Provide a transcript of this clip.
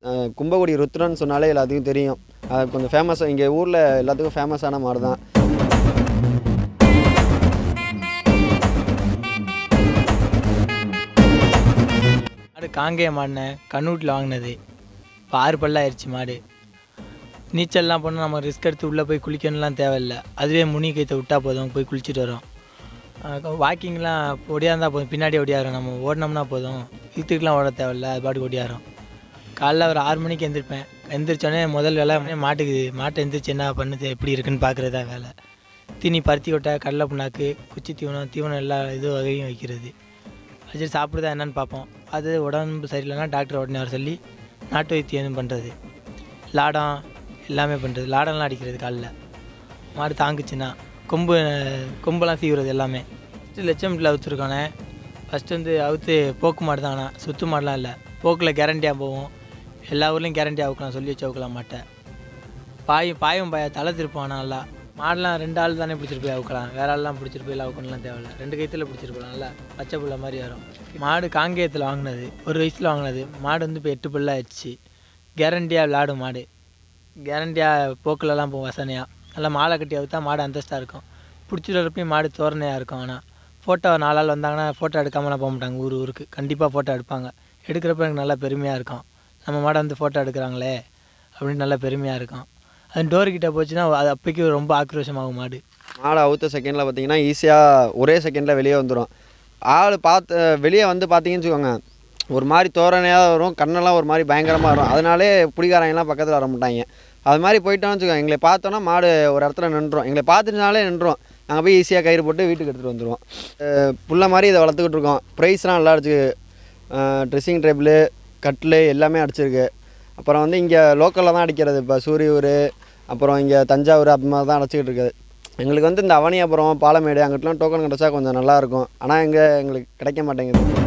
அஹ் கும்பகுடி ருத்ரன்னு சொன்னாலே எல்லாத்துக்கும் தெரியும் அது கொஞ்சம் ஃபேமஸ் இங்கே ஊரில் எல்லாத்துக்கும் ஃபேமஸான மாடு தான் மாடு காங்கேய மாடினேன் கண்ணூட்டில் வாங்கினது இப்போ ஆறு பல்லு ஆயிடுச்சு மாடு நீச்சல்லாம் போனால் நம்ம ரிஸ்க் எடுத்து உள்ளே போய் குளிக்கணும்லாம் தேவையில்ல அதுவே முனி கைத்தை விட்டால் போதும் போய் குளிச்சுட்டு வரோம் வாக்கிங்லாம் ஒடியாந்தா போதும் பின்னாடி ஒடியாரோம் நம்ம ஓடினோம்னா போதும் இழுத்துக்கெலாம் ஓட தேவையில்ல அது பாட்டுக்கு ஒடியாரோம் காலைல ஒரு ஆறு மணிக்கு எந்திரிப்பேன் எந்திரிச்சோடனே முதல் வேலை மாட்டுக்கு மாட்டை எந்திரிச்சு என்ன பண்ணுது எப்படி இருக்குன்னு பார்க்குறதா வேலை தீனி பருத்தி கொட்டை கடலை புண்ணாக்கு குச்சி தீவனம் தீவனம் எல்லா இது வகையும் வைக்கிறது வச்சு சாப்பிடுதா என்னன்னு பார்ப்போம் அது உடம்பு சரியில்லைன்னா டாக்டர் உடனே வர சொல்லி நாட்டு வைத்தியம் பண்ணுறது லாடம் எல்லாமே பண்ணுறது லாடம்லாம் அடிக்கிறது காலில் மாடு தாங்குச்சுன்னா கொம்பு கொம்பெல்லாம் சீவுறது எல்லாமே ஃபஸ்ட்டு லட்சமில் அவுத்துருக்கானே ஃபஸ்ட்டு வந்து அவுத்து போக்கு மாடு தான் ஆனால் சுத்து மாடுலாம் இல்லை போக்கில் கேரண்டியாக போவோம் எல்லா ஊர்லேயும் கேரண்டியாக அவுக்கலாம் சொல்லி வச்சு அவுக்கலாம் மாட்டேன் பாயும் பாயும் பாய தலை திருப்பான் நல்லா மாடெலாம் ரெண்டு ஆள் தானே பிடிச்சிட்டு போய் அவுக்கலாம் வேற ஆள்லாம் பிடிச்சிட்டு போய் அவுக்கணும்லாம் தேவையில்ல ரெண்டு கைத்தில் பிடிச்சிட்டு போகலாம் நல்லா பச்சை புள்ள மாதிரி வரும் மாடு காங்கேயத்தில் வாங்கினது ஒரு வயசில் வாங்கினது மாடு வந்து இப்போ எட்டு புள்ள ஆயிடுச்சு கேரண்டியாக விளாடும் மாடு கேரண்டியாக போக்கிலலாம் போகும் வசனையாக நல்லா மாலை கட்டி அவுத்தா மாடு அந்தஸ்தாக இருக்கும் பிடிச்சிட்டு வரப்பையும் மாடு தோரணையாக இருக்கும் ஆனால் ஃபோட்டோ நாலு ஆள் வந்தாங்கன்னா ஃபோட்டோ எடுக்காமலாம் போக மாட்டாங்க ஊர் ஊருக்கு கண்டிப்பாக ஃபோட்டோ எடுப்பாங்க எடுக்கிறப்ப எனக்கு நல்லா பெருமையாக இருக்கும் நம்ம மாடை வந்து ஃபோட்டோ எடுக்கிறாங்களே அப்படின்னு நல்லா பெருமையாக இருக்கும் அது டோர் கிட்ட போச்சுன்னா அது அப்போக்கி ரொம்ப ஆக்ரோஷமாகும் மாடு மாடை அவுத்த செகண்டில் பார்த்தீங்கன்னா ஈஸியாக ஒரே செகண்டில் வெளியே வந்துடும் ஆள் பார்த்து வெளியே வந்து பார்த்தீங்கன்னு வச்சுக்கோங்க ஒரு மாதிரி தோரணையாக வரும் கண்ணெல்லாம் ஒரு மாதிரி பயங்கரமாக வரும் அதனாலே பிடிக்காரங்கலாம் பக்கத்தில் வர மாட்டாங்க அது மாதிரி போயிட்டோம்னு வச்சுக்கோங்க எங்களை பார்த்தோன்னா மாடு ஒரு இடத்துல நின்றோம் எங்களை பார்த்துட்டுனாலே நின்றோம் நாங்கள் போய் ஈஸியாக கயிறு போட்டு வீட்டுக்கு எடுத்துகிட்டு வந்துடுவோம் அஹ் புள்ள மாதிரி இதை வளர்த்துக்கிட்டு இருக்கோம் ப்ரைஸ்லாம் நல்லா அடிச்சு ட்ரெஸ்ஸிங் டேபிள் கட்டில் எல்லாமே அடிச்சிருக்கு அப்புறம் வந்து இங்கே லோக்கலில் தான் அடிக்கிறது இப்போ சூரியூர் அப்புறம் இங்கே தஞ்சாவூர் அப்படி மாதிரி தான் அடைச்சிக்கிட்டு இருக்குது எங்களுக்கு வந்து இந்த அவனியாபுரம் பாலமேடு அங்கிட்டலாம் டோக்கன் கிடச்சா கொஞ்சம் நல்லாயிருக்கும் ஆனால் இங்கே எங்களுக்கு கிடைக்க மாட்டேங்குது